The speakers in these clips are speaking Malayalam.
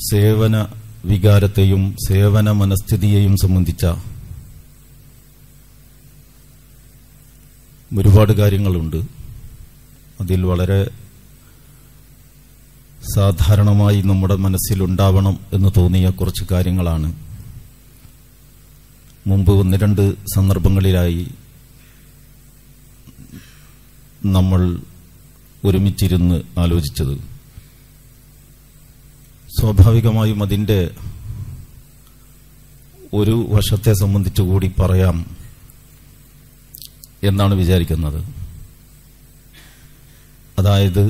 സേവന വികാരത്തെയും സേവന മനസ്ഥിതിയെയും സംബന്ധിച്ച ഒരുപാട് കാര്യങ്ങളുണ്ട് അതിൽ വളരെ സാധാരണമായി നമ്മുടെ മനസ്സിലുണ്ടാവണം എന്ന് തോന്നിയ കുറച്ച് കാര്യങ്ങളാണ് മുമ്പ് ഒന്ന് രണ്ട് സന്ദർഭങ്ങളിലായി നമ്മൾ ഒരുമിച്ചിരുന്ന് ആലോചിച്ചത് സ്വാഭാവികമായും അതിൻ്റെ ഒരു വശത്തെ സംബന്ധിച്ച് കൂടി പറയാം എന്നാണ് വിചാരിക്കുന്നത് അതായത്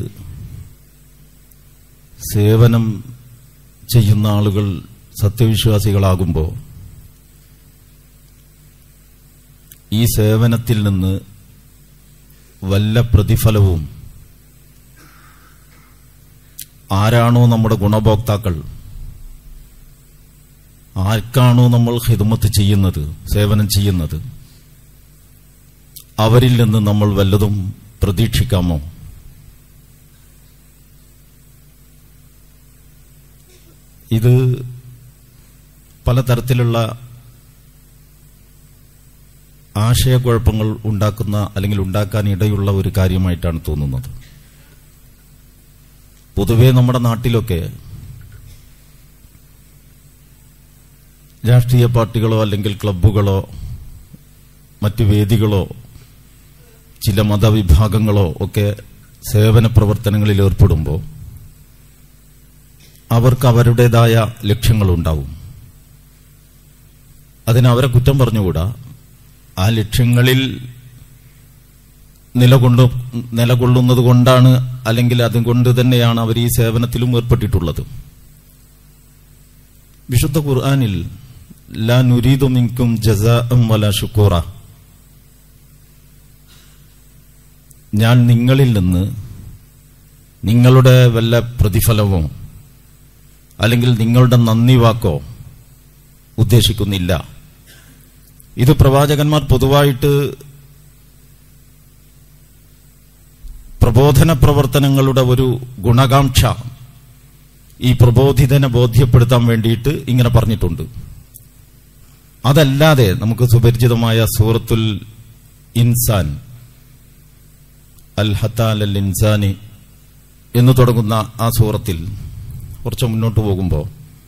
സേവനം ചെയ്യുന്ന ആളുകൾ സത്യവിശ്വാസികളാകുമ്പോൾ ഈ സേവനത്തിൽ നിന്ന് വല്ല പ്രതിഫലവും ആരാണോ നമ്മുടെ ഗുണഭോക്താക്കൾ ആർക്കാണോ നമ്മൾ ഹിദമത്ത് ചെയ്യുന്നത് സേവനം ചെയ്യുന്നത് അവരിൽ നിന്ന് നമ്മൾ വല്ലതും പ്രതീക്ഷിക്കാമോ ഇത് പലതരത്തിലുള്ള ആശയക്കുഴപ്പങ്ങൾ ഉണ്ടാക്കുന്ന അല്ലെങ്കിൽ ഉണ്ടാക്കാൻ ഇടയുള്ള ഒരു കാര്യമായിട്ടാണ് തോന്നുന്നത് പൊതുവെ നമ്മുടെ നാട്ടിലൊക്കെ രാഷ്ട്രീയ പാർട്ടികളോ അല്ലെങ്കിൽ ക്ലബ്ബുകളോ മറ്റു വേദികളോ ചില മതവിഭാഗങ്ങളോ ഒക്കെ സേവന പ്രവർത്തനങ്ങളിൽ ഏർപ്പെടുമ്പോൾ അവർക്ക് അവരുടേതായ ലക്ഷ്യങ്ങളുണ്ടാവും അതിന് അവരെ കുറ്റം പറഞ്ഞുകൂടാ ആ ലക്ഷ്യങ്ങളിൽ നിലകൊണ്ടു നിലകൊള്ളുന്നത് കൊണ്ടാണ് അല്ലെങ്കിൽ അതുകൊണ്ട് തന്നെയാണ് അവർ ഈ സേവനത്തിലും ഏർപ്പെട്ടിട്ടുള്ളത് വിശുദ്ധ ഖുർആാനിൽ ലാ നുരീദു മിൻകും ജസാഅം വല ഷുക്കൂറ ഞാൻ നിങ്ങളിൽ നിന്ന് നിങ്ങളുടെ വല്ല പ്രതിഫലമോ അല്ലെങ്കിൽ നിങ്ങളുടെ നന്ദി വാക്കോ ഉദ്ദേശിക്കുന്നില്ല ഇത് പ്രവാചകന്മാർ പൊതുവായിട്ട് പ്രബോധന പ്രവർത്തനങ്ങളുടെ ഒരു ഗുണകാംക്ഷ ഈ പ്രബോധിതനെ ബോധ്യപ്പെടുത്താൻ വേണ്ടിയിട്ട് ഇങ്ങനെ പറഞ്ഞിട്ടുണ്ട് അതല്ലാതെ നമുക്ക് സുപരിചിതമായ സൂറത്തുൽ ഇൻസാൻ അൽ ഹത്താൽ അൽ ഇൻസാനി എന്ന് തുടങ്ങുന്ന ആ സൂറത്തിൽ കുറച്ച് മുന്നോട്ട് പോകുമ്പോൾ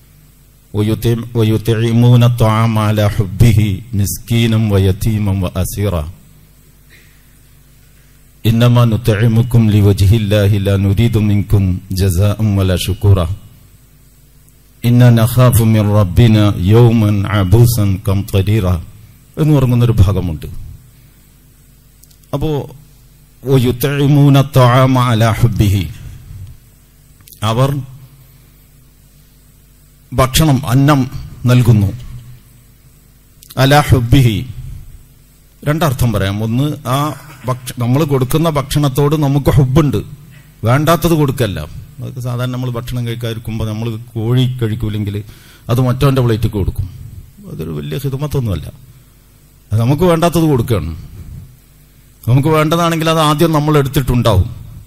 ويطعمون الطعام على حبه مسكينا ويتيما وأسيرا إنما نطعمكم لوجه الله لا نريد منكم جزاء ولا شكورا إنا نخاف من ربنا يوما عبوسا قمطريرا എന്ന് പറയുന്നൊരു ഭാഗമുണ്ട് അപ്പോ ويطعمون الطعام على حبه അവർ ഭക്ഷണം അന്നം നൽകുന്നു അല ഹുബിഹി രണ്ടർത്ഥം പറയാം ഒന്ന് ആ ഭക്ഷ നമ്മൾ കൊടുക്കുന്ന ഭക്ഷണത്തോട് നമുക്ക് ഹുബുണ്ട് വേണ്ടാത്തത് കൊടുക്കല്ല അതൊക്കെ സാധാരണ നമ്മൾ ഭക്ഷണം കഴിക്കാതിരിക്കുമ്പോൾ നമ്മൾ കോഴി കഴിക്കൂലെങ്കിൽ അത് മറ്റവന്റെ പ്ലേറ്റ് കൊടുക്കും അതൊരു വലിയ ഹിതമത്തൊന്നുമല്ല അത് നമുക്ക് വേണ്ടാത്തത് കൊടുക്കുകയാണ് നമുക്ക് വേണ്ടതാണെങ്കിൽ അത് ആദ്യം നമ്മൾ എടുത്തിട്ടുണ്ടാവും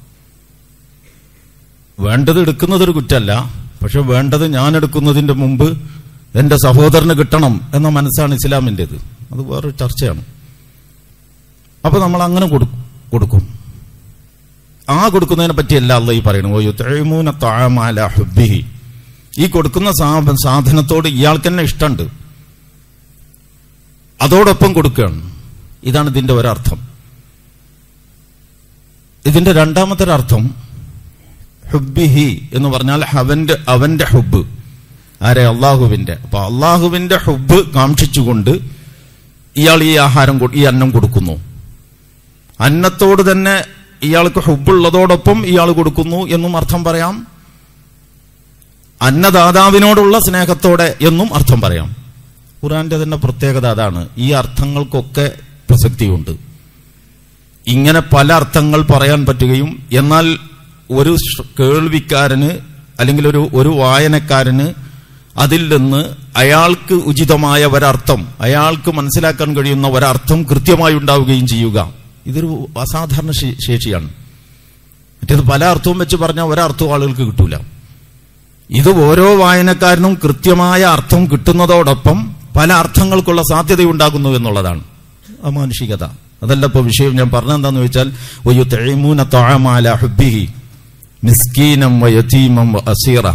വേണ്ടത് എടുക്കുന്നതൊരു കുറ്റമല്ല പക്ഷെ വേണ്ടത് ഞാൻ എടുക്കുന്നതിന്റെ മുമ്പ് എന്റെ സഹോദരന് കിട്ടണം എന്ന മനസ്സാണ് ഇസ്ലാമിൻ്റെത് അത് വേറൊരു ചർച്ചയാണ് അപ്പൊ നമ്മൾ അങ്ങനെ കൊടുക്കും ആ കൊടുക്കുന്നതിനെ പറ്റിയല്ല അല്ല ഈ പറയുന്നത് ഈ കൊടുക്കുന്ന സാധനത്തോട് ഇയാൾക്ക് തന്നെ ഇഷ്ടമുണ്ട് അതോടൊപ്പം കൊടുക്കുകയാണ് ഇതാണ് ഇതിന്റെ ഒരർത്ഥം ഇതിന്റെ രണ്ടാമത്തെ ഒരർത്ഥം ഹുബിഹി എന്ന് പറഞ്ഞാൽ അവന്റെ അവന്റെ ഹുബ് ആരെ അള്ളാഹുവിന്റെ അപ്പൊ അള്ളാഹുവിന്റെ ഹുബ് കാക്ഷിച്ചുകൊണ്ട് ഇയാൾ ഈ ആഹാരം ഈ അന്നം കൊടുക്കുന്നു അന്നത്തോട് തന്നെ ഇയാൾക്ക് ഹുബുള്ളതോടൊപ്പം ഇയാൾ കൊടുക്കുന്നു എന്നും അർത്ഥം പറയാം അന്നദാതാവിനോടുള്ള സ്നേഹത്തോടെ എന്നും അർത്ഥം പറയാം ഖുറാന്റെ തന്നെ പ്രത്യേകത അതാണ് ഈ അർത്ഥങ്ങൾക്കൊക്കെ പ്രസക്തിയുണ്ട് ഇങ്ങനെ പല അർത്ഥങ്ങൾ പറയാൻ പറ്റുകയും എന്നാൽ ഒരു കേൾവിക്കാരന് അല്ലെങ്കിൽ ഒരു ഒരു വായനക്കാരന് അതിൽ നിന്ന് അയാൾക്ക് ഉചിതമായ ഒരർത്ഥം അയാൾക്ക് മനസ്സിലാക്കാൻ കഴിയുന്ന ഒരർത്ഥം കൃത്യമായി ഉണ്ടാവുകയും ചെയ്യുക ഇതൊരു അസാധാരണ ശേഷിയാണ് മറ്റേത് പല അർത്ഥവും വെച്ച് പറഞ്ഞാൽ ഒരർത്ഥവും ആളുകൾക്ക് കിട്ടൂല ഇത് ഓരോ വായനക്കാരനും കൃത്യമായ അർത്ഥം കിട്ടുന്നതോടൊപ്പം പല അർത്ഥങ്ങൾക്കുള്ള സാധ്യതയുണ്ടാകുന്നു എന്നുള്ളതാണ് അമാനുഷികത അതല്ല ഇപ്പൊ വിഷയം ഞാൻ പറഞ്ഞെന്താന്ന് വെച്ചാൽ ഒയ്യു തെഴിമൂന തൊഴമാല ഹുബിഹി മിസ്കീനം വയതീമം അസീറ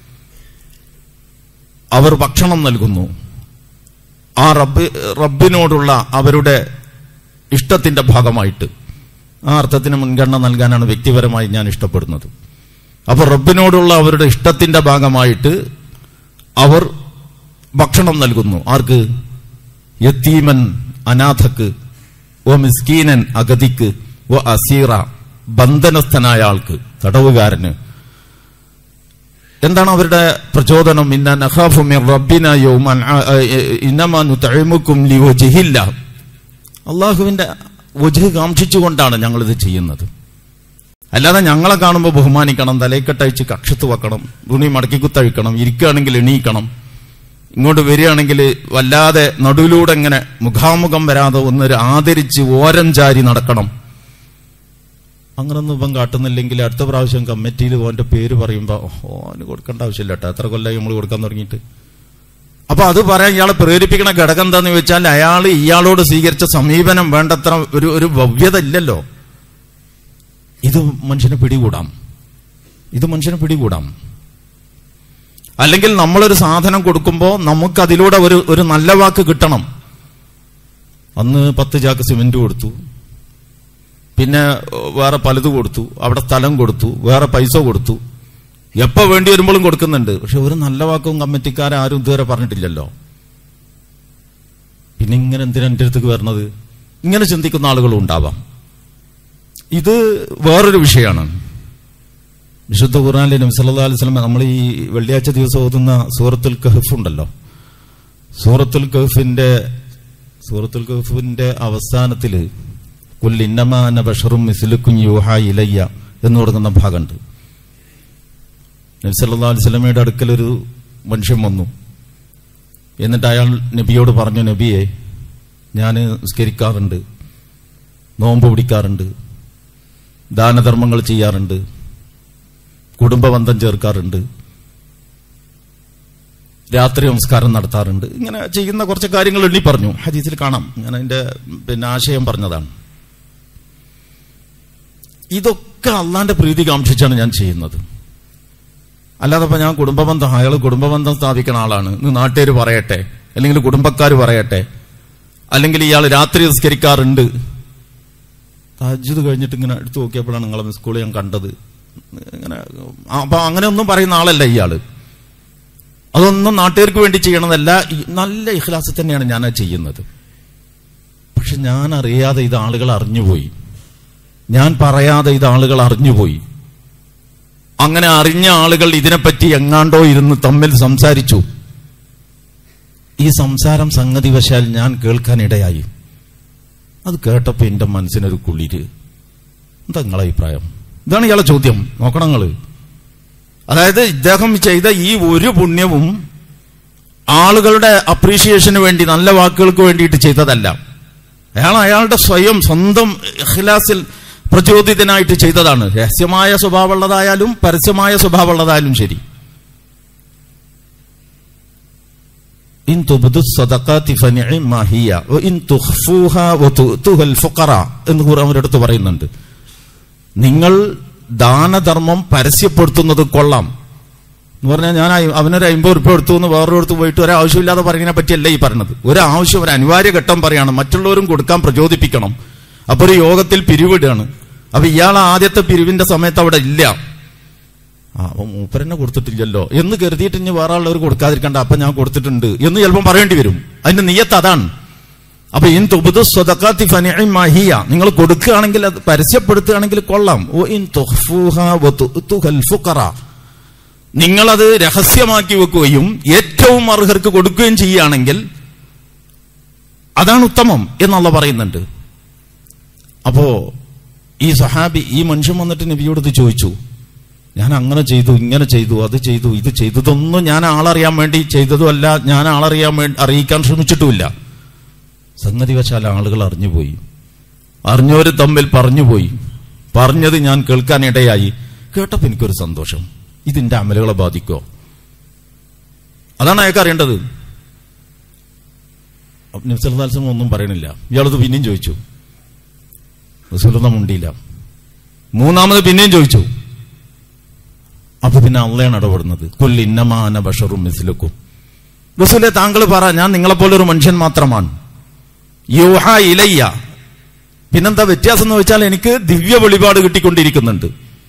അവർ ഭക്ഷണം നൽകുന്നു ആ റബ്ബ് റബ്ബിനോടുള്ള അവരുടെ ഇഷ്ടത്തിന്റെ ഭാഗമായിട്ട് ആ അർത്ഥത്തിന് മുൻഗണന നൽകാനാണ് വ്യക്തിപരമായി ഞാൻ ഇഷ്ടപ്പെടുന്നത് അപ്പോൾ റബ്ബിനോടുള്ള അവരുടെ ഇഷ്ടത്തിന്റെ ഭാഗമായിട്ട് അവർ ഭക്ഷണം നൽകുന്നു ആർക്ക് യത്തീമൻ അനാഥക്ക് ഓ മിസ്കീനൻ അഗതിക്ക് ഓ അസീറ ബന്ധനസ്ഥനായ ആൾക്ക് തടവുകാരന് എന്താണ് അവരുടെ പ്രചോദനം ഇന്ന നഖാഫു മിർ റബ്ബിന യൗമൻ ആ- ആ- ഇന്നമാ നുതഇമുക്കും ലിവജ്ഹില്ല അള്ളാഹുവിന്റെ വജ് കാംക്ഷിച്ചുകൊണ്ടാണ് ഞങ്ങളിത് ചെയ്യുന്നത് അല്ലാതെ ഞങ്ങളെ കാണുമ്പോൾ ബഹുമാനിക്കണം തലയിക്കെട്ടയച്ച് കക്ഷത്ത് വെക്കണം തുണി മടക്കി കുത്തഴിക്കണം ഇരിക്കുകയാണെങ്കിൽ എണീക്കണം ഇങ്ങോട്ട് വരികയാണെങ്കിൽ വല്ലാതെ നടുവിലൂടെ ഇങ്ങനെ മുഖാമുഖം വരാതെ ഒന്നൊരു ആദരിച്ച് ഓരം ചാരി നടക്കണം അങ്ങനൊന്നും ഇപ്പം കാട്ടുന്നില്ലെങ്കിൽ അടുത്ത പ്രാവശ്യം കമ്മിറ്റിയിൽ ഓന്റെ പേര് പറയുമ്പോൾ ഓന് കൊടുക്കേണ്ട ആവശ്യമില്ല കേട്ടോ എത്ര കൊല്ലമായി നമ്മൾ കൊടുക്കാൻ തുടങ്ങിയിട്ട് അപ്പൊ അത് പറയാൻ ഇയാളെ പ്രേരിപ്പിക്കണ ഘടകം എന്താന്ന് വെച്ചാൽ അയാൾ ഇയാളോട് സ്വീകരിച്ച സമീപനം വേണ്ടത്ര ഒരു ഒരു ഭവ്യത ഇല്ലല്ലോ ഇത് മനുഷ്യനെ പിടികൂടാം ഇത് മനുഷ്യനെ പിടികൂടാം അല്ലെങ്കിൽ നമ്മളൊരു സാധനം കൊടുക്കുമ്പോൾ നമുക്ക് അതിലൂടെ ഒരു ഒരു നല്ല വാക്ക് കിട്ടണം അന്ന് പത്ത് ചാക്ക് സിമെന്റ് കൊടുത്തു പിന്നെ ഏഹ്, വേറെ പലത് കൊടുത്തു അവിടെ സ്ഥലം കൊടുത്തു വേറെ പൈസ കൊടുത്തു എപ്പോ വേണ്ടി വരുമ്പോഴും കൊടുക്കുന്നുണ്ട് പക്ഷെ ഒരു നല്ല വാക്കും കമ്മിറ്റിക്കാരും ഇതുവരെ പറഞ്ഞിട്ടില്ലല്ലോ പിന്നെ ഇങ്ങനെ എന്തിനാ എൻ്റെ അടുത്തേക്ക് വരണത് ഇങ്ങനെ ചിന്തിക്കുന്ന ആളുകളും ഉണ്ടാവാം ഇത് വേറൊരു വിഷയമാണ് വിശുദ്ധ ഖുർആാനിലെ നബി സല്ലല്ലാഹു അലൈഹി വസല്ലം നമ്മൾ ഈ വെള്ളിയാഴ്ച ദിവസം ഓതുന്ന സൂറത്തുൽ കഹഫ് ഉണ്ടല്ലോ സൂറത്തുൽ കഹഫിന്റെ സൂറത്തുൽ കഹഫിന്റെ അവസാനത്തില് കുൽ ഇന്നമാന ബഷറും മിസ്ലുക്കും യൂഹ ഇലയ്യ എന്ന് തുടങ്ങുന്ന ഭാഗമുണ്ട് നബി സല്ലല്ലാഹു അലൈഹി വസല്ലമയുടെ അടുക്കൽ ഒരു മനുഷ്യൻ വന്നു എന്നിട്ട് അയാൾ നബിയോട് പറഞ്ഞു നബിയെ ഞാൻ നിസ്കരിക്കാറുണ്ട് നോമ്പ് പിടിക്കാറുണ്ട് ദാനധർമ്മങ്ങൾ ചെയ്യാറുണ്ട് കുടുംബബന്ധം ചേർക്കാറുണ്ട് രാത്രി നമസ്കാരം നടത്താറുണ്ട് ഇങ്ങനെ ചെയ്യുന്ന കുറച്ച് കാര്യങ്ങൾ എണ്ണി പറഞ്ഞു ഹദീസിൽ കാണാം ഞാൻ അതിന്റെ പിന്നെ ആശയം പറഞ്ഞതാണ് ഇതൊക്കെ അള്ളാന്റെ പ്രീതി കാംക്ഷിച്ചാണ് ഞാൻ ചെയ്യുന്നത് അല്ലാതെ ഇപ്പൊ ഞാൻ കുടുംബബന്ധം അയാൾ കുടുംബബന്ധം സ്ഥാപിക്കുന്ന ആളാണ് ഇന്ന് നാട്ടുകാർ പറയട്ടെ അല്ലെങ്കിൽ കുടുംബക്കാർ പറയട്ടെ അല്ലെങ്കിൽ ഇയാൾ രാത്രി നിസ്കരിക്കാറുണ്ട് താജ്ജുദ് കഴിഞ്ഞിട്ട് ഇങ്ങനെ എടുത്തു നോക്കിയപ്പോഴാണ് നിങ്ങളെ സ്കൂളിൽ ഞാൻ കണ്ടത് ഇങ്ങനെ ആ, അപ്പൊ അങ്ങനെ ഒന്നും പറയുന്ന ആളല്ല ഇയാള് അതൊന്നും നാട്ടുകാർക്ക് വേണ്ടി ചെയ്യണതല്ല ഈ നല്ല ഇഖ്ലാസ് തന്നെയാണ് ഞാൻ അത് ചെയ്യുന്നത് പക്ഷെ ഞാൻ അറിയാതെ ഇത് ആളുകൾ അറിഞ്ഞുപോയി ഞാൻ പറയാതെ ഇത് ആളുകൾ അറിഞ്ഞുപോയി അങ്ങനെ അറിഞ്ഞ ആളുകൾ ഇതിനെപ്പറ്റി എങ്ങാണ്ടോ ഇരുന്ന് തമ്മിൽ സംസാരിച്ചു ഈ സംസാരം സംഗതി വശാൽ ഞാൻ കേൾക്കാനിടയായി അത് കേട്ടപ്പോ എന്റെ മനസ്സിനൊരു കുളിര് എന്താ നിങ്ങളെ അഭിപ്രായം ഇതാണ് ഇയാളെ ചോദ്യം നോക്കണം നിങ്ങള് അതായത് ഇദ്ദേഹം ചെയ്ത ഈ ഒരു പുണ്യവും ആളുകളുടെ അപ്രീഷിയേഷന് വേണ്ടി നല്ല വാക്കുകൾക്ക് വേണ്ടിയിട്ട് ചെയ്തതല്ല അയാൾ അയാളുടെ സ്വയം സ്വന്തം ഇഖ്ലാസിൽ പ്രചോദിതനായിട്ട് ചെയ്തതാണ് രഹസ്യമായ സ്വഭാവമുള്ളതായാലും പരസ്യമായ സ്വഭാവമുള്ളതായാലും ശരി ഇൻ തുബ്ദു സദഖാതി ഫനിഅമാ ഹിയ വഇൻ തുഖ്ഫൂഹാ വതുതുഹൽ ഫുഖറ എന്ന് ഖുർആൻ അവരടുത്ത് പറയുന്നുണ്ട് നിങ്ങൾ ദാനധർമ്മം പരസ്യപ്പെടുത്തുന്നത് കൊള്ളാം എന്ന് പറഞ്ഞാൽ ഞാൻ അയ്- അവനൊരു അമ്പത് ഉറുപ്പ് എടുത്തു എന്ന് വേറൊരിടത്ത് പോയിട്ട് ഒരാവശ്യമില്ലാതെ പറയുന്നതിനെ പറ്റിയല്ല ഈ പറഞ്ഞത് ഒരു ആവശ്യം ഒരു അനിവാര്യ ഘട്ടം പറയാണ് മറ്റുള്ളവരും കൊടുക്കാൻ പ്രചോദിപ്പിക്കണം അപ്പൊ ഒരു യോഗത്തിൽ പിരിവിടുകയാണ് അപ്പൊ ഇയാൾ ആദ്യത്തെ പിരിവിന്റെ സമയത്ത് അവിടെ ഇല്ല ആ അപ്പൊ മൂപ്പരെന്നെ കൊടുത്തിട്ടില്ലല്ലോ എന്ന് കരുതിയിട്ട് ഇനി വേറെ ആളുള്ളവർ കൊടുക്കാതിരിക്കണ്ട അപ്പൊ ഞാൻ കൊടുത്തിട്ടുണ്ട് എന്ന് ചിലപ്പം പറയേണ്ടി വരും അതിന്റെ നിയത്ത് അതാണ് അപ്പൊ ഇൻ തുബുദു സ്വതക്കാത്തി ഫനിഅമാഹിയ നിങ്ങൾ കൊടുക്കുകയാണെങ്കിൽ അത് പരസ്യപ്പെടുത്തുകയാണെങ്കിൽ കൊള്ളാം ഓ ഇൻ തുഖ്ഫൂഹാ വതുതുഹൽ ഫുഖറ നിങ്ങളത് രഹസ്യമാക്കി വെക്കുകയും ഏറ്റവും അർഹർക്ക് കൊടുക്കുകയും ചെയ്യുകയാണെങ്കിൽ അതാണ് ഉത്തമം എന്നുള്ള പറയുന്നുണ്ട് അപ്പോ ഈ സഹാബി ഈ മനുഷ്യൻ വന്നിട്ട് നബിയോട് ഇത് ചോദിച്ചു ഞാൻ അങ്ങനെ ചെയ്തു ഇങ്ങനെ ചെയ്തു അത് ചെയ്തു ഇത് ചെയ്തു ഇതൊന്നും ഞാൻ ആളറിയാൻ വേണ്ടി ചെയ്തതുമല്ല ഞാൻ ആളറിയാൻ വേണ്ടി അറിയിക്കാൻ ശ്രമിച്ചിട്ടുമില്ല സംഗതി വശാൽ ആളുകൾ അറിഞ്ഞുപോയി അറിഞ്ഞവര് തമ്മിൽ പറഞ്ഞുപോയി പറഞ്ഞത് ഞാൻ കേൾക്കാനിടയായി കേട്ടപ്പോ എനിക്കൊരു സന്തോഷം ഇതിന്റെ അമലുകളെ ബാധിക്കോ അതാണ് അയാൾക്ക് അറിയേണ്ടത് നിസ്ലാസം ഒന്നും പറയണില്ല ഇയാളത് പിന്നെയും ചോദിച്ചു റസൂലൊന്നും മുണ്ടിയില്ല മൂന്നാമത് പിന്നെയും ചോദിച്ചു അപ്പൊ പിന്നെ അള്ളയാണ് ഇടപെടുന്നത് കൊല്ലി ഇന്നമാന ബഷറും മിസ്ലുക്കും റസൂലെ താങ്കൾ പറ ഞാൻ നിങ്ങളെപ്പോലെ ഒരു മനുഷ്യൻ മാത്രമാണ് യൂഹ ഇലയ്യ പിന്നെന്താ വ്യത്യാസം എന്ന് വെച്ചാൽ എനിക്ക് ദിവ്യ വെളിപാട് കിട്ടിക്കൊണ്ടിരിക്കുന്നുണ്ട്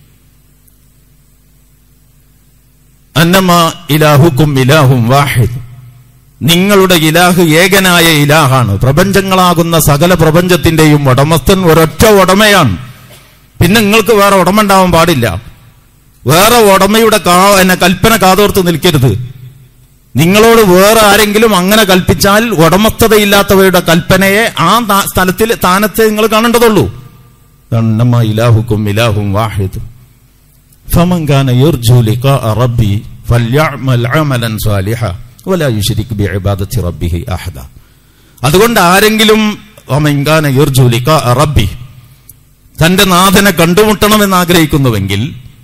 അന്നമ ഇലാഹുക്കും ഇലാഹും വാഹിദ് നിങ്ങളുടെ ഇലാഹ് ഏകനായ ഇലാഹാണ് പ്രപഞ്ചങ്ങളാകുന്ന സകല പ്രപഞ്ചത്തിന്റെയും ഉടമസ്ഥൻ ഒരൊറ്റ ഉടമയാണ് പിന്നെ നിങ്ങൾക്ക് വേറെ ഉടമ ഉണ്ടാവാൻ പാടില്ല വേറെ ഉടമയുടെ കാ എന്നെ കൽപ്പന കാതോർത്ത് നിൽക്കരുത് നിങ്ങളോട് വേറെ ആരെങ്കിലും അങ്ങനെ കൽപ്പിച്ചാൽ ഉടമസ്ഥതയില്ലാത്തവരുടെ കൽപ്പനയെ ആ ത- സ്ഥലത്തിൽ സ്ഥാനത്ത് നിങ്ങൾ കാണേണ്ടതുള്ളൂ അന്നമ ഇലാഹുക്കും ഇലാഹും വാഹിദ് فمن كان يرجو لقاء ربي فليعمل عملا صالحا ولا يشرك بعبادة ربه أحدا അതുകൊണ്ട് ആരെങ്കിലും ومن كان يرجو لقاء ربي തന്റെ നാഥനെ കണ്ടുമുട്ടണമെന്ന് ആഗ്രഹിക്കുന്നുവെങ്കിൽ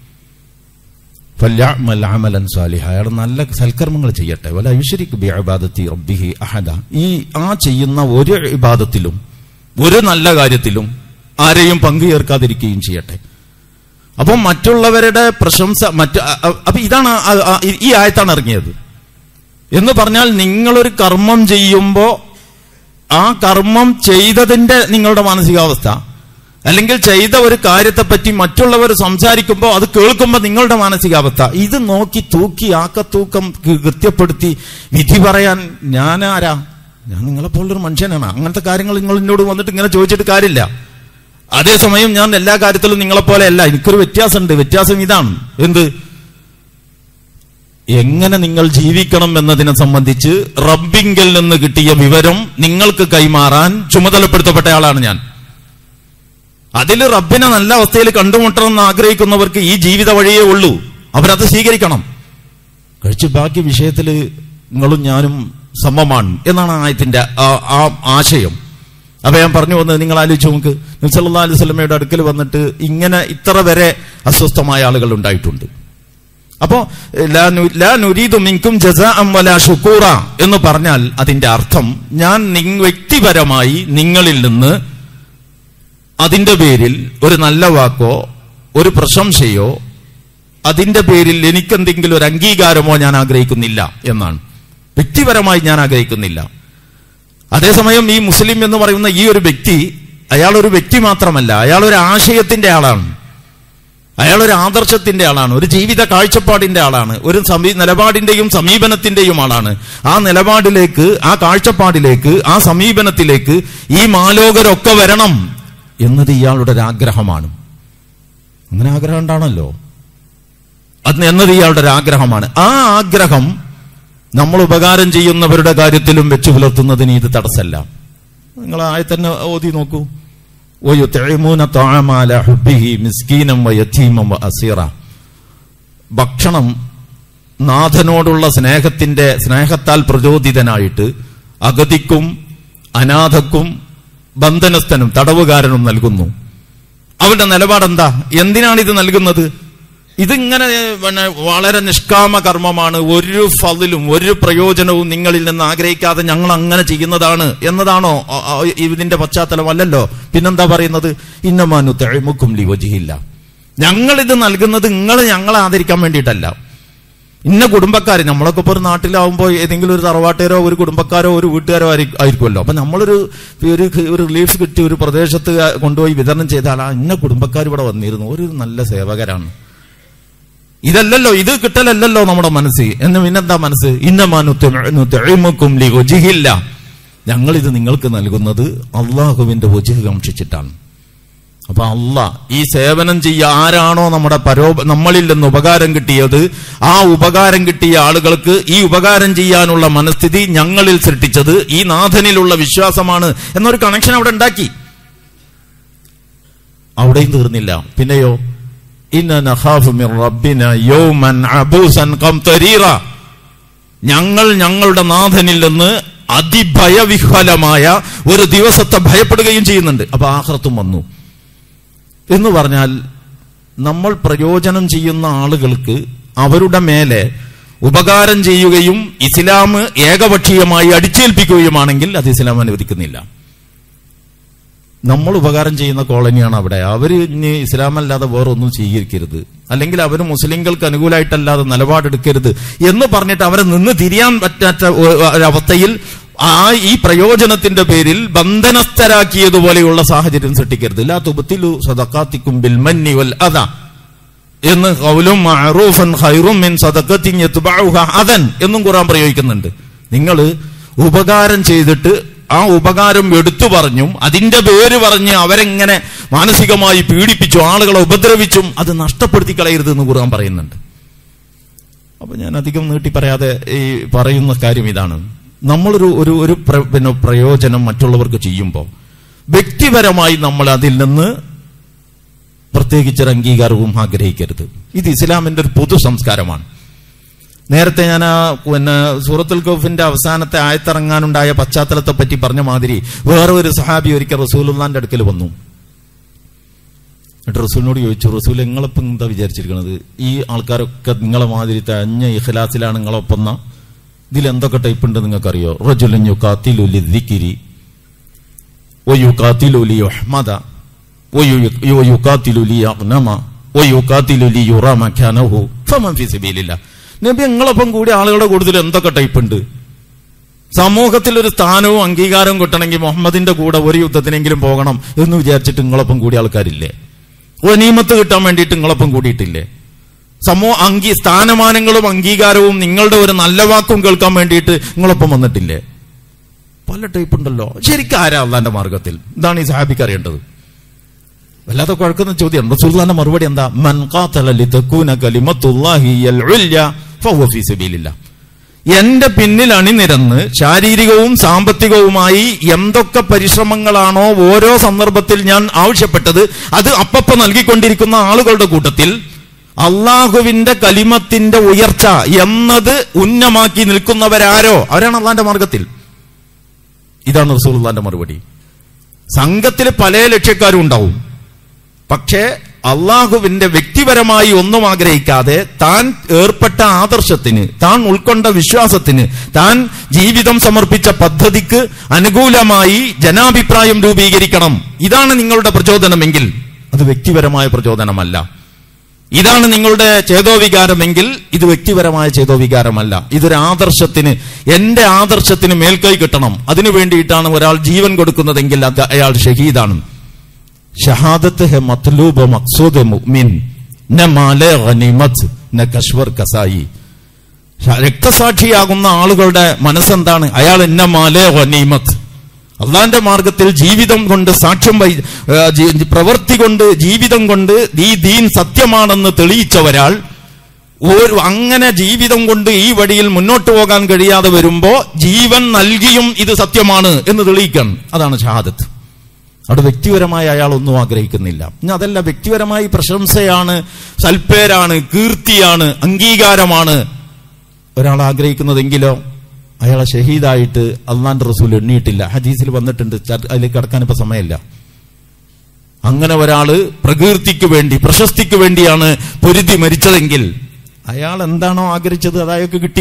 ഫല്യഅമൽ അമലൻ സാലിഹ അയാൾ നല്ല സൽക്കർമ്മങ്ങൾ ചെയ്യട്ടെ വല യുശരിക് ബി ഇബാദത്തി റബ്ബിഹി അഹദ ഈ ആ ചെയ്യുന്ന ഒരു ഇബാദത്തിലും ഒരു നല്ല കാര്യത്തിലും ആരെയും പങ്കുചേർക്കാതിരിക്കുകയും ചെയ്യട്ടെ അപ്പം മറ്റുള്ളവരുടെ പ്രശംസ മറ്റ് അ- അ- അപ്പൊ ഇതാണ് ആ- ആ- ഈ ആയത്താണ് ഇറങ്ങിയത് എന്ന് പറഞ്ഞാൽ നിങ്ങളൊരു കർമ്മം ചെയ്യുമ്പോ ആ കർമ്മം ചെയ്തതിന്റെ നിങ്ങളുടെ മാനസികാവസ്ഥ അല്ലെങ്കിൽ ചെയ്ത ഒരു കാര്യത്തെപ്പറ്റി മറ്റുള്ളവർ സംസാരിക്കുമ്പോൾ അത് കേൾക്കുമ്പോൾ നിങ്ങളുടെ മാനസികാവസ്ഥ ഇത് നോക്കി തൂക്കി ആക്കത്തൂക്കം കൃ- കൃത്യപ്പെടുത്തി വിധി പറയാൻ ഞാൻ ആരാ ഞാൻ നിങ്ങളെ പോലൊരു മനുഷ്യനാണ് അങ്ങനത്തെ കാര്യങ്ങൾ നിങ്ങൾ എന്നോട് വന്നിട്ട് ഇങ്ങനെ ചോദിച്ചിട്ട് കാര്യമില്ല അതേസമയം ഞാൻ എല്ലാ കാര്യത്തിലും നിങ്ങളെപ്പോലെ അല്ല എനിക്കൊരു വ്യത്യാസമുണ്ട് വ്യത്യാസം ഇതാണ് എന്ത് എങ്ങനെ നിങ്ങൾ ജീവിക്കണം എന്നതിനെ സംബന്ധിച്ച് റബ്ബിങ്കിൽ നിന്ന് കിട്ടിയ വിവരം നിങ്ങൾക്ക് കൈമാറാൻ ചുമതലപ്പെടുത്തപ്പെട്ട ആളാണ് ഞാൻ അതിൽ റബ്ബിനെ നല്ല അവസ്ഥയിൽ കണ്ടുമുട്ടണം എന്ന് ആഗ്രഹിക്കുന്നവർക്ക് ഈ ജീവിത വഴിയേ ഉള്ളൂ അവരത് സ്വീകരിക്കണം കഴിച്ച് ബാക്കി വിഷയത്തിൽ നിങ്ങളും ഞാനും സമമാണ് എന്നാണ് ആയത്തിന്റെ ആ- ആ ആശയം അപ്പൊ ഞാൻ പറഞ്ഞു വന്നത് നിങ്ങൾ ആലോചിച്ച് നോക്ക് നബ്സല്ലാ അലൈഹി സ്വലമയുടെ അടുക്കൽ വന്നിട്ട് ഇങ്ങനെ ഇത്ര വരെ അസ്വസ്ഥമായ ആളുകൾ ഉണ്ടായിട്ടുണ്ട് അപ്പോ ലാ നു- ലാ നുരീദു മിൻകും ജസാഅം വലാ ഷുക്കൂറ എന്ന് പറഞ്ഞാൽ അതിന്റെ അർത്ഥം ഞാൻ നിങ് വ്യക്തിപരമായി നിങ്ങളിൽ നിന്ന് അതിന്റെ പേരിൽ ഒരു നല്ല വാക്കോ ഒരു പ്രശംസയോ അതിന്റെ പേരിൽ എനിക്കെന്തെങ്കിലും ഒരു അംഗീകാരമോ ഞാൻ ആഗ്രഹിക്കുന്നില്ല എന്നാണ് വ്യക്തിപരമായി ഞാൻ ആഗ്രഹിക്കുന്നില്ല അതേസമയം ഈ മുസ്ലിം എന്ന് പറയുന്ന ഈ ഒരു വ്യക്തി അയാൾ ഒരു വ്യക്തി മാത്രമല്ല അയാൾ ഒരു ആശയത്തിന്റെ ആളാണ് അയാൾ ഒരു ആദർശത്തിന്റെ ആളാണ് ഒരു ജീവിത കാഴ്ചപ്പാടിന്റെ ആളാണ് ഒരു സമീ നിലപാടിന്റെയും സമീപനത്തിന്റെയും ആളാണ് ആ നിലപാടിലേക്ക് ആ കാഴ്ചപ്പാടിലേക്ക് ആ സമീപനത്തിലേക്ക് ഈ മാലോകരൊക്കെ വരണം എന്നത് ഇയാളുടെ ഒരു ആഗ്രഹമാണ് അങ്ങനെ ആഗ്രഹം ഉണ്ടാണല്ലോ അത് എന്നത് ഇയാളുടെ ഒരു ആഗ്രഹമാണ് ആ ആഗ്രഹം നമ്മൾ ഉപകാരം ചെയ്യുന്നവരുടെ കാര്യത്തിലും വെച്ചു പുലർത്തുന്നതിന് ഇത് തടസ്സമല്ല നിങ്ങൾ ആയി തന്നെ ഓതി നോക്കൂ وَيُطْعِمُونَ طَعَامَ عَلَى حُبِّهِ مِسْكِينًا وَيَتِيمًا وَأَسِيرًا ഭക്ഷണം നാഥനോടുള്ള സ്നേഹത്തിന്റെ സ്നേഹത്താൽ പ്രചോദിതനായിട്ട് അഗതിക്കും അനാഥക്കും ബന്ധനസ്ഥനും തടവുകാരനും നൽകുന്നു അവരുടെ നിലപാടെന്താ എന്തിനാണ് ഇത് നൽകുന്നത് ഇതിങ്ങനെ പിന്നെ വളരെ നിഷ്കാമ കർമ്മമാണ് ഒരു ഫതിലും ഒരു പ്രയോജനവും നിങ്ങളിൽ നിന്ന് ആഗ്രഹിക്കാതെ ഞങ്ങൾ അങ്ങനെ ചെയ്യുന്നതാണ് എന്നതാണോ അ- അ- ഇതിന്റെ പശ്ചാത്തലം അല്ലല്ലോ പിന്നെന്താ പറയുന്നത് ഇന്നമാനു തെഴിമുക്കും ലിവജിയില്ല ഞങ്ങൾ ഇത് നൽകുന്നത് നിങ്ങൾ ഞങ്ങളെ ആദരിക്കാൻ വേണ്ടിയിട്ടല്ല ഇന്ന കുടുംബക്കാർ നമ്മളൊക്കെ ഇപ്പോൾ ഒരു നാട്ടിലാവുമ്പോൾ ഏതെങ്കിലും ഒരു തറവാട്ടുകാരോ ഒരു കുടുംബക്കാരോ ഒരു വീട്ടുകാരോ ആയി- ആയിരിക്കുമല്ലോ അപ്പൊ നമ്മളൊരു ഒരു ഒരു റിലീഫ് കിട്ടി ഒരു പ്രദേശത്ത് കൊണ്ടുപോയി വിതരണം ചെയ്താൽ ആ ഇന്ന കുടുംബക്കാർ ഇവിടെ വന്നിരുന്നു ഒരു നല്ല സേവകരാണ് ഇതല്ലല്ലോ ഇത് കിട്ടലല്ലല്ലോ നമ്മുടെ മനസ്സ് എന്ന് പിന്നെന്താ മനസ്സ് ഇന്നമാനുക്കും ലിജിഹില്ല ഞങ്ങൾ ഇത് നിങ്ങൾക്ക് നൽകുന്നത് അള്ളാഹുവിന്റെ ഒജിഹ് കാക്ഷിച്ചിട്ടാണ് അപ്പൊ അല്ല ഈ സേവനം ചെയ്യ ആരാണോ നമ്മുടെ പരോ നമ്മളിൽ നിന്ന് ഉപകാരം കിട്ടിയത് ആ ഉപകാരം കിട്ടിയ ആളുകൾക്ക് ഈ ഉപകാരം ചെയ്യാനുള്ള മനസ്ഥിതി ഞങ്ങളിൽ സൃഷ്ടിച്ചത് ഈ നാഥനിലുള്ള വിശ്വാസമാണ് എന്നൊരു കണക്ഷൻ അവിടെ ഉണ്ടാക്കി അവിടെയും തീർന്നില്ല പിന്നെയോ ഇന്ന നഖാഫു മിർ റബ്ബിന യൗമൻ അബൂസൻ ഖംതരീറ ഞങ്ങൾ ഞങ്ങളുടെ നാഥനിൽ നിന്ന് അതിഭയവിഹ്വലമായ ഒരു ദിവസത്തെ ഭയപ്പെടുകയും ചെയ്യുന്നുണ്ട് അപ്പൊ ആഹ്റത്തും വന്നു എന്ന് പറഞ്ഞാൽ നമ്മൾ പ്രയോജനം ചെയ്യുന്ന ആളുകൾക്ക് അവരുടെ മേലെ ഉപകാരം ചെയ്യുകയും ഇസ്ലാം ഏകപക്ഷീയമായി അടിച്ചേൽപ്പിക്കുകയുമാണെങ്കിൽ അത് ഇസ്ലാം അനുവദിക്കുന്നില്ല നമ്മൾ ഉപകാരം ചെയ്യുന്ന കോളനിയാണ് അവിടെ അവർ ഇനി ഇസ്ലാമല്ലാതെ വേറെ ഒന്നും സ്വീകരിക്കരുത് അല്ലെങ്കിൽ അവർ മുസ്ലിങ്ങൾക്ക് അനുകൂലമായിട്ടല്ലാതെ നിലപാടെടുക്കരുത് എന്ന് പറഞ്ഞിട്ട് അവരെ നിന്ന് തിരിയാൻ പറ്റാത്ത ഒ- ഒരവസ്ഥയിൽ ആ ഈ പ്രയോജനത്തിന്റെ പേരിൽ ബന്ധനസ്ഥരാക്കിയതുപോലെയുള്ള സാഹചര്യം സൃഷ്ടിക്കരുത് ലാ തുബ്തിലു സദഖാത്തിക്കും ബിൽ മന്നി വൽ അദ എന്ന് ഖൗലും മഅറൂഫൻ ഖൈറും മിൻ സദഖത്തിൻ യത്ബഉഹ അദൻ എന്നും ഖുർആൻ പ്രയോഗിക്കുന്നുണ്ട് നിങ്ങൾ ഉപകാരം ചെയ്തിട്ട് ആ ഉപകാരം എടുത്തു പറഞ്ഞും അതിന്റെ പേര് പറഞ്ഞ് അവരെങ്ങനെ മാനസികമായി പീഡിപ്പിച്ചു ആളുകളെ ഉപദ്രവിച്ചും അത് നഷ്ടപ്പെടുത്തി കളയരുത് എന്ന് ഖുർആൻ പറയുന്നുണ്ട് അപ്പൊ ഞാൻ അധികം നീട്ടി പറയാതെ ഈ പറയുന്ന കാര്യം ഇതാണ് നമ്മളൊരു ഒരു ഒരു പ്ര- പിന്നെ പ്രയോജനം മറ്റുള്ളവർക്ക് ചെയ്യുമ്പോൾ വ്യക്തിപരമായി നമ്മൾ അതിൽ നിന്ന് പ്രത്യേകിച്ചൊരു അംഗീകാരവും ആഗ്രഹിക്കരുത് ഇത് ഇസ്ലാമിന്റെ ഒരു പൊതു സംസ്കാരമാണ് നേരത്തെ ഞാൻ ആ പിന്നെ സൂറത്തുൽ കൗഫിന്റെ അവസാനത്തെ ആയത്തിറങ്ങാനുണ്ടായ പശ്ചാത്തലത്തെ പറ്റി പറഞ്ഞ മാതിരി വേറെ ഒരു സഹാബി ഒരിക്കൽ റസൂലുള്ളാന്റെ അടുക്കൽ വന്നു എന്നിട്ട് റസൂലിനോട് ചോദിച്ചു റസൂൽ നിങ്ങളിപ്പം എന്താ വിചാരിച്ചിരിക്കുന്നത് ഈ ആൾക്കാരൊക്കെ നിങ്ങളെ മാതിരി തഞ്ഞ ഇഖലാസിലാണ് നിങ്ങളൊപ്പം ന്നാ? ഇതിൽ എന്തൊക്കെ ടൈപ്പ് ഉണ്ട് നിങ്ങൾക്കറിയോ റജുലഞ്ഞു കാത്തിലുലി ദിക്കിരി ഒയുകാത്തിലുലി അഹ്മദ ഒയുകാത്തിലുലി അഗ്നമ ഒയുകാത്തിലുലി യുറ മഖാനഹു ഫമൻ ഫി സബീലില്ലാ നബി നിങ്ങളൊപ്പം കൂടി ആളുകളുടെ കൂടുതൽ എന്തൊക്കെ ടൈപ്പ് ഉണ്ട് സമൂഹത്തിൽ ഒരു സ്ഥാനവും അംഗീകാരവും കിട്ടണമെങ്കിൽ മുഹമ്മദിന്റെ കൂടെ ഒരു യുദ്ധത്തിനെങ്കിലും പോകണം എന്ന് വിചാരിച്ചിട്ട് നിങ്ങളൊപ്പം കൂടി ആൾക്കാരില്ലേ ഒനീമത്ത് കിട്ടാൻ വേണ്ടിയിട്ട് നിങ്ങളൊപ്പം കൂടിയിട്ടില്ലേ സമൂഹ അംഗീ സ്ഥാനമാനങ്ങളും അംഗീകാരവും നിങ്ങളുടെ ഒരു നല്ല വാക്കും കേൾക്കാൻ വേണ്ടിയിട്ട് നിങ്ങളൊപ്പം വന്നിട്ടില്ലേ പല ടൈപ്പ് ഉണ്ടല്ലോ ശരിക്കും ആരാ അള്ളാന്റെ മാർഗത്തിൽ ഇതാണ് ഈ സാഹിബിക്ക് അറിയേണ്ടത് വല്ലാതെ കുഴക്കുന്ന ചോദ്യം റസൂലുള്ളാന്റെ മറുപടി എന്താ മൻ ഖാതല ലിതകൂന കലിമത്തുല്ലാഹി യൽ ഉല്യ ഫഹുവ ഫീ സബീലില്ലാഹ് എന്റെ പിന്നിൽ അണിനിരന്ന് ശാരീരികവും സാമ്പത്തികവുമായി എന്തൊക്കെ പരിശ്രമങ്ങളാണോ ഓരോ സന്ദർഭത്തിൽ ഞാൻ ആവശ്യപ്പെട്ടത് അത് അപ്പപ്പ നൽകിക്കൊണ്ടിരിക്കുന്ന ആളുകളുടെ കൂട്ടത്തിൽ അള്ളാഹുവിന്റെ കലിമത്തിന്റെ ഉയർച്ച എന്നത് ഉന്നമാക്കി നിൽക്കുന്നവരാരോ അവരാണ് അള്ളാന്റെ മാർഗത്തിൽ ഇതാണ് റസൂലുള്ളാന്റെ മറുപടി സംഘത്തിൽ പല ലക്ഷ്യക്കാരും ഉണ്ടാവും പക്ഷേ അള്ളാഹുവിന്റെ വ്യക്തിപരമായി ഒന്നും ആഗ്രഹിക്കാതെ താൻ ഏർപ്പെട്ട ആദർശത്തിന് താൻ ഉൾക്കൊണ്ട വിശ്വാസത്തിന് താൻ ജീവിതം സമർപ്പിച്ച പദ്ധതിക്ക് അനുകൂലമായി ജനാഭിപ്രായം രൂപീകരിക്കണം ഇതാണ് നിങ്ങളുടെ പ്രചോദനമെങ്കിൽ അത് വ്യക്തിപരമായ പ്രചോദനമല്ല ഇതാണ് നിങ്ങളുടെ ചേതോവികാരമെങ്കിൽ ഇത് വ്യക്തിപരമായ ചേതോവികാരമല്ല ഇതൊരു ആദർശത്തിന് എന്റെ ആദർശത്തിന് മേൽക്കൈ കിട്ടണം അതിനു വേണ്ടിയിട്ടാണ് ഒരാൾ ജീവൻ കൊടുക്കുന്നതെങ്കിൽ അത് അയാൾ ഷഹീദാണ് ഷഹാദത്ത് ഹെ മത്ലൂബ് മക്സൂദ് മുഅ്മിൻ ന മാലെ ഗനീമത്ത് ന കശ്വർ കസായി ശ- രക്തസാക്ഷിയാകുന്ന ആളുകളുടെ മനസ്സെന്താണ് അയാൾ എന്ന മാലെ ഗനീമത്ത് അള്ളാന്റെ മാർഗത്തിൽ ജീവിതം കൊണ്ട് സാക്ഷ്യം വഹി ഏ, ജി- പ്രവൃത്തി കൊണ്ട് ജീവിതം കൊണ്ട് ഈ ദീൻ സത്യമാണെന്ന് തെളിയിച്ച ഒരാൾ ഒരു അങ്ങനെ ജീവിതം കൊണ്ട് ഈ വഴിയിൽ മുന്നോട്ട് പോകാൻ കഴിയാതെ വരുമ്പോ ജീവൻ നൽകിയും ഇത് സത്യമാണ് എന്ന് തെളിയിക്കണം അതാണ് ഷഹാദത്ത് അവിടെ വ്യക്തിപരമായി അയാൾ ഒന്നും ആഗ്രഹിക്കുന്നില്ല ഇനി അതല്ല വ്യക്തിപരമായി പ്രശംസയാണ് സൽപ്പേരാണ് കീർത്തിയാണ് അംഗീകാരമാണ് ഒരാൾ ആഗ്രഹിക്കുന്നതെങ്കിലോ അയാളെ ഷഹീദായിട്ട് അള്ളാന്റെ റസൂൽ എണ്ണിയിട്ടില്ല ഹദീസിൽ വന്നിട്ടുണ്ട് ചർ- അതിലേക്ക് കടക്കാൻ ഇപ്പൊ സമയമില്ല അങ്ങനെ ഒരാള് പ്രകീർത്തിക്ക് വേണ്ടി പ്രശസ്തിക്ക് വേണ്ടിയാണ് പൊരുതി മരിച്ചതെങ്കിൽ അയാൾ എന്താണോ ആഗ്രഹിച്ചത് അത് അയാൾക്ക് കിട്ടി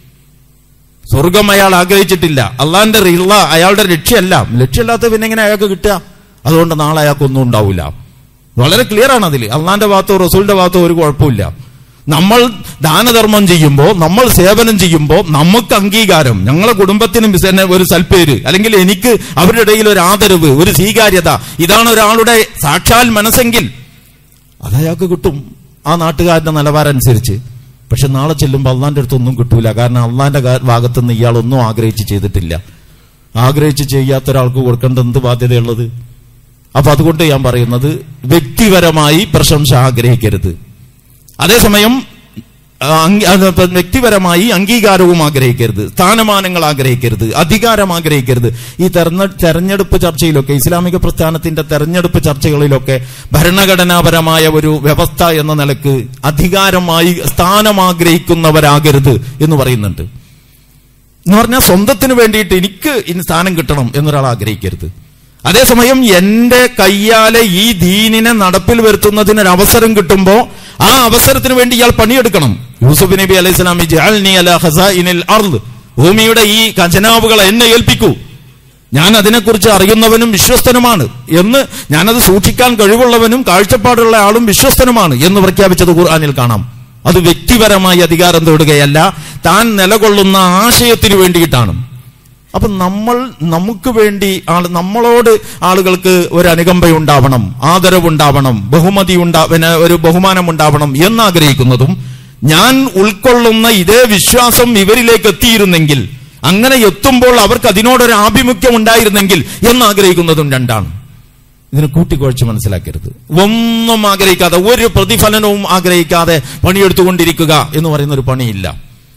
സ്വർഗം അയാൾ ആഗ്രഹിച്ചിട്ടില്ല അള്ളാന്റെ റിള്ള അയാളുടെ ലക്ഷ്യമല്ല ലക്ഷ്യമില്ലാത്ത പിന്നെ എങ്ങനെ അയാൾക്ക് കിട്ടുക അതുകൊണ്ട് നാളെ അയാൾക്കൊന്നും ഉണ്ടാവില്ല വളരെ ക്ലിയർ ആണ് അതിൽ അള്ളാന്റെ ഭാഗത്തോ റസൂലിന്റെ ഭാഗത്തോ ഒരു കുഴപ്പമില്ല നമ്മൾ ദാനധർമ്മം ചെയ്യുമ്പോൾ നമ്മൾ സേവനം ചെയ്യുമ്പോൾ നമുക്ക് അംഗീകാരം ഞങ്ങളെ കുടുംബത്തിനും തന്നെ ഒരു സൽപ്പേര് അല്ലെങ്കിൽ എനിക്ക് അവരുടെ ഇടയിൽ ഒരു ആദരവ് ഒരു സ്വീകാര്യത ഇതാണ് ഒരാളുടെ സാക്ഷാൽ മനസ്സെങ്കിൽ അത് അയാൾക്ക് കിട്ടും ആ നാട്ടുകാരന്റെ നിലവാരം അനുസരിച്ച് പക്ഷെ നാളെ ചെല്ലുമ്പോൾ അള്ളാന്റെ അടുത്തൊന്നും കിട്ടൂല കാരണം അള്ളാന്റെ കാ- ഭാഗത്തുനിന്ന് ഇയാൾ ഒന്നും ആഗ്രഹിച്ച് ചെയ്തിട്ടില്ല ആഗ്രഹിച്ച് ചെയ്യാത്ത ഒരാൾക്ക് കൊടുക്കേണ്ട എന്ത് ബാധ്യതയുള്ളത് അപ്പൊ അതുകൊണ്ട് ഞാൻ പറയുന്നത് വ്യക്തിപരമായി പ്രശംസ ആഗ്രഹിക്കരുത് അതേസമയം ആ, അംഗീ- അത് ഇപ്പൊ വ്യക്തിപരമായി അംഗീകാരവും ആഗ്രഹിക്കരുത് സ്ഥാനമാനങ്ങൾ ആഗ്രഹിക്കരുത് അധികാരം ആഗ്രഹിക്കരുത് ഈ തെരഞ്ഞ തെരഞ്ഞെടുപ്പ് ചർച്ചയിലൊക്കെ ഇസ്ലാമിക പ്രസ്ഥാനത്തിന്റെ തെരഞ്ഞെടുപ്പ് ചർച്ചകളിലൊക്കെ ഭരണഘടനാപരമായ ഒരു വ്യവസ്ഥ എന്ന നിലക്ക് അധികാരമായി സ്ഥാനം ആഗ്രഹിക്കുന്നവരാകരുത് എന്ന് പറയുന്നുണ്ട് എന്ന് പറഞ്ഞാൽ സ്വന്തത്തിന് വേണ്ടിയിട്ട് എനിക്ക് ഇനി സ്ഥാനം കിട്ടണം എന്നൊരാൾ ആഗ്രഹിക്കരുത് അതേസമയം എന്റെ കയ്യാലെ ഈ ദീനിനെ നടപ്പിൽ വരുത്തുന്നതിന് ഒരു അവസരം കിട്ടുമ്പോൾ ആ അവസരത്തിന് വേണ്ടി ഇയാൾ പണിയെടുക്കണം യൂസുഫ് നബി അലൈഹി സ്വലാമി ജഅൽനി അലാ ഖസാഇനിൽ അർദ് ഭൂമിയുടെ ഈ ഖജനാവുകളെ എന്നെ ഏൽപ്പിക്കൂ ഞാൻ അതിനെക്കുറിച്ച് അറിയുന്നവനും വിശ്വസ്തനുമാണ് എന്ന് ഞാനത് സൂക്ഷിക്കാൻ കഴിവുള്ളവനും കാഴ്ചപ്പാടുള്ള ആളും വിശ്വസ്തനുമാണ് എന്ന് പ്രഖ്യാപിച്ചത് ഖുർആനിൽ കാണാം അത് വ്യക്തിപരമായി അധികാരം തേടുകയല്ല താൻ നിലകൊള്ളുന്ന ആശയത്തിന് വേണ്ടിയിട്ടാണ് അപ്പൊ നമ്മൾ നമുക്ക് വേണ്ടി ആൾ നമ്മളോട് ആളുകൾക്ക് ഒരു അനുകമ്പയുണ്ടാവണം ആദരവുണ്ടാവണം ബഹുമതി ഉണ്ടാ പിന്നെ ഒരു ബഹുമാനം ഉണ്ടാവണം എന്നാഗ്രഹിക്കുന്നതും ഞാൻ ഉൾക്കൊള്ളുന്ന ഇതേ വിശ്വാസം ഇവരിലേക്ക് എത്തിയിരുന്നെങ്കിൽ അങ്ങനെ എത്തുമ്പോൾ അവർക്ക് അതിനോടൊരു ആഭിമുഖ്യം ഉണ്ടായിരുന്നെങ്കിൽ എന്നാഗ്രഹിക്കുന്നതും രണ്ടാണ് ഇതിനെ കൂട്ടിക്കുഴച്ച് മനസ്സിലാക്കരുത് ഒന്നും ആഗ്രഹിക്കാതെ ഒരു പ്രതിഫലനവും ആഗ്രഹിക്കാതെ പണിയെടുത്തുകൊണ്ടിരിക്കുക എന്ന് പറയുന്ന ഒരു പണിയില്ല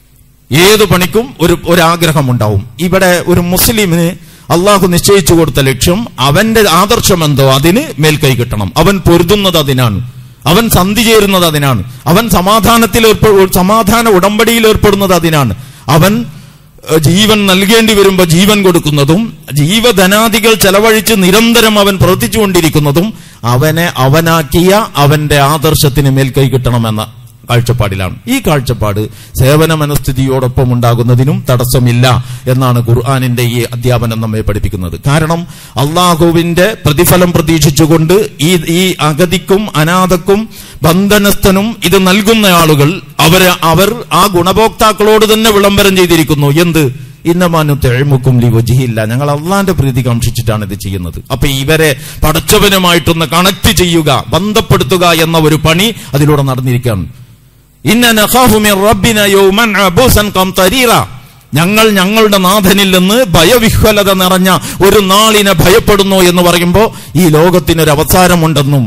ഏത് പണിക്കും ഒരു ഒരാഗ്രഹം ഉണ്ടാവും ഇവിടെ ഒരു മുസ്ലിമിന് അള്ളാഹു നിശ്ചയിച്ചു കൊടുത്ത ലക്ഷ്യം അവന്റെ ആദർശം എന്തോ അതിന് മേൽക്കൈ കിട്ടണം അവൻ പൊരുതുന്നത് അതിനാണ് അവൻ സന്ധി ചേരുന്നത് അതിനാണ് അവൻ സമാധാനത്തിൽ ഏർപ്പെ സമാധാന ഉടമ്പടിയിൽ ഏർപ്പെടുന്നത് അതിനാണ് അവൻ ഏഹ്, ജീവൻ നൽകേണ്ടി വരുമ്പോൾ ജീവൻ കൊടുക്കുന്നതും ജീവധനാദികൾ ചെലവഴിച്ച് നിരന്തരം അവൻ പ്രവർത്തിച്ചുകൊണ്ടിരിക്കുന്നതും അവനെ അവനാക്കിയ അവന്റെ ആദർശത്തിന് മേൽക്കൈ കിട്ടണമെന്ന കാഴ്ചപ്പാടിലാണ് ഈ കാഴ്ചപ്പാട് സേവന മനസ്ഥിതിയോടൊപ്പം ഉണ്ടാകുന്നതിനും തടസ്സമില്ല എന്നാണ് ഖുർആാനിന്റെ ഈ അധ്യാപനം നമ്മെ പഠിപ്പിക്കുന്നത് കാരണം അള്ളാഹുവിന്റെ പ്രതിഫലം പ്രതീക്ഷിച്ചുകൊണ്ട് ഈ ഈ അഗതിക്കും അനാഥക്കും ബന്ധനസ്ഥനും ഇത് നൽകുന്ന ആളുകൾ അവര് അവർ ആ ഗുണഭോക്താക്കളോട് തന്നെ വിളംബരം ചെയ്തിരിക്കുന്നു എന്ത് ഇന്നമാനു തെഴുമുക്കും ലിവജിയില്ല ഞങ്ങൾ അള്ളാന്റെ പ്രീതി കാക്ഷിച്ചിട്ടാണ് ഇത് ചെയ്യുന്നത് അപ്പൊ ഇവരെ പടച്ചവനുമായിട്ടൊന്ന് കണക്ട് ചെയ്യുക ബന്ധപ്പെടുത്തുക എന്ന ഒരു പണി അതിലൂടെ നടന്നിരിക്കുകയാണ് ഇന്ന നഖാഫു മിൻ റബ്ബിന യൗമൻ അബൂസൻ ഖംതരീറ ഞങ്ങൾ ഞങ്ങളുടെ നാഥനിൽ നിന്ന് ഭയവിഹ്വലത നിറഞ്ഞ ഒരു നാളിനെ ഭയപ്പെടുന്നു എന്ന് പറയുമ്പോൾ ഈ ലോകത്തിനൊരു അവസാനമുണ്ടെന്നും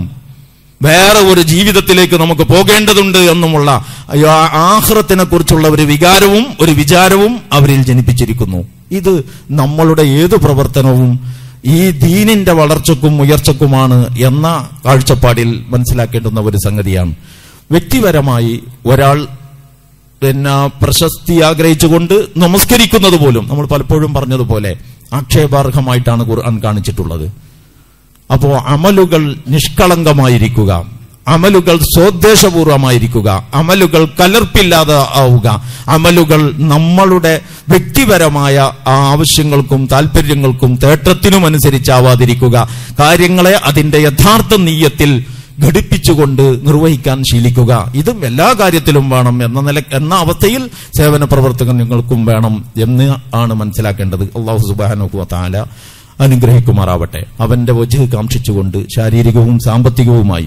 വേറെ ഒരു ജീവിതത്തിലേക്ക് നമുക്ക് പോകേണ്ടതുണ്ട് എന്നുമുള്ള ആഹ്റത്തിനെ കുറിച്ചുള്ള ഒരു വികാരവും ഒരു വിചാരവും അവരിൽ ജനിപ്പിച്ചിരിക്കുന്നു ഇത് നമ്മളുടെ ഏത് പ്രവർത്തനവും ഈ ദീനിന്റെ വളർച്ചക്കും ഉയർച്ചക്കുമാണ് എന്ന കാഴ്ചപ്പാടിൽ മനസ്സിലാക്കേണ്ടുന്ന ഒരു സംഗതിയാണ് വ്യക്തിപരമായി ഒരാൾ പിന്നെ പ്രശസ്തി ആഗ്രഹിച്ചുകൊണ്ട് നമസ്കരിക്കുന്നത് പോലും നമ്മൾ പലപ്പോഴും പറഞ്ഞതുപോലെ ആക്ഷേപാർഹമായിട്ടാണ് ഖുർആൻ കാണിച്ചിട്ടുള്ളത് അപ്പോ അമലുകൾ നിഷ്കളങ്കമായിരിക്കുക അമലുകൾ സ്വോദ്ദേശപൂർവമായിരിക്കുക അമലുകൾ കലർപ്പില്ലാതെ ആവുക അമലുകൾ നമ്മളുടെ വ്യക്തിപരമായ ആ ആവശ്യങ്ങൾക്കും താല്പര്യങ്ങൾക്കും തേട്ടത്തിനും അനുസരിച്ചാവാതിരിക്കുക കാര്യങ്ങളെ അതിന്റെ യഥാർത്ഥ നീയത്തിൽ ഘടിപ്പിച്ചുകൊണ്ട് നിർവഹിക്കാൻ ശീലിക്കുക ഇതും എല്ലാ കാര്യത്തിലും വേണം എന്ന നില എന്ന അവസ്ഥയിൽ സേവന പ്രവർത്തകങ്ങൾക്കും വേണം എന്ന് ആണ് മനസ്സിലാക്കേണ്ടത് അള്ളാഹു സുബാനുഹു താല അനുഗ്രഹിക്കുമാറാവട്ടെ അവന്റെ വജ് കാക്ഷിച്ചുകൊണ്ട് ശാരീരികവും സാമ്പത്തികവുമായി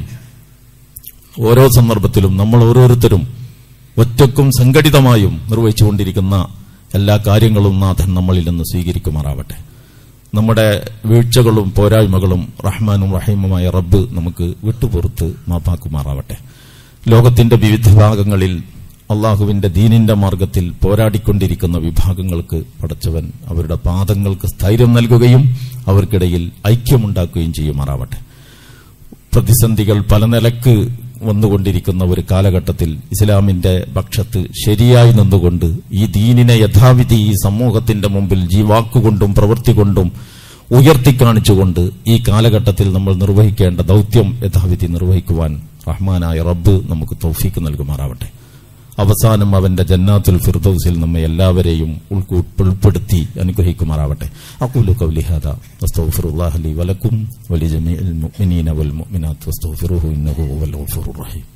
ഓരോ സന്ദർഭത്തിലും നമ്മൾ ഓരോരുത്തരും ഒറ്റക്കും സംഘടിതമായും നിർവഹിച്ചുകൊണ്ടിരിക്കുന്ന എല്ലാ കാര്യങ്ങളും നാഥൻ നമ്മളിൽ നിന്ന് സ്വീകരിക്കുമാറാവട്ടെ നമ്മുടെ വീഴ്ചകളും പോരായ്മകളും റഹ്മാനും റഹീമുമായ റബ്ബ് നമുക്ക് വിട്ടുപുറത്ത് മാപ്പാക്കുമാറാവട്ടെ ലോകത്തിന്റെ വിവിധ ഭാഗങ്ങളിൽ അള്ളാഹുവിന്റെ ദീനിന്റെ മാർഗത്തിൽ പോരാടിക്കൊണ്ടിരിക്കുന്ന വിഭാഗങ്ങൾക്ക് പടച്ചവൻ അവരുടെ പാദങ്ങൾക്ക് സ്ഥൈര്യം നൽകുകയും അവർക്കിടയിൽ ഐക്യമുണ്ടാക്കുകയും ചെയ്യുമാറാവട്ടെ പ്രതിസന്ധികൾ പല നിലക്ക് വന്നുകൊണ്ടിരിക്കുന്ന ഒരു കാലഘട്ടത്തിൽ ഇസ്ലാമിന്റെ പക്ഷത്ത് ശരിയായി നിന്നുകൊണ്ട് ഈ ദീനിനെ യഥാവിധി ഈ സമൂഹത്തിന്റെ മുമ്പിൽ ജീവാക്കുകൊണ്ടും പ്രവൃത്തി കൊണ്ടും ഉയർത്തിക്കാണിച്ചുകൊണ്ട് ഈ കാലഘട്ടത്തിൽ നമ്മൾ നിർവഹിക്കേണ്ട ദൗത്യം യഥാവിധി നിർവഹിക്കുവാൻ റഹ്മാനായ റബ്ബ് നമുക്ക് തൗഫീക്ക് നൽകുമാറാവട്ടെ അവസാനം അവന്റെ ജന്നാത്തുൽ ഫിർദൌസിൽ നമ്മെ എല്ലാവരെയും ഉൾക്കൂ- ഉൾപ്പെടുത്തി അനുഗ്രഹിക്കുമാറാവട്ടെ അഖൂലു ഖൗലി ഹാദാ വസ്തഗ്ഫിറുല്ലാഹ ലി വലക്കും വലിജമീഇൽ മുഅ്മിനീന വൽ മുഅ്മിനാത്ത് വസ്തഗ്ഫിറുഹു ഇന്നഹു ഹുവൽ ഗഫൂറുർ റഹീം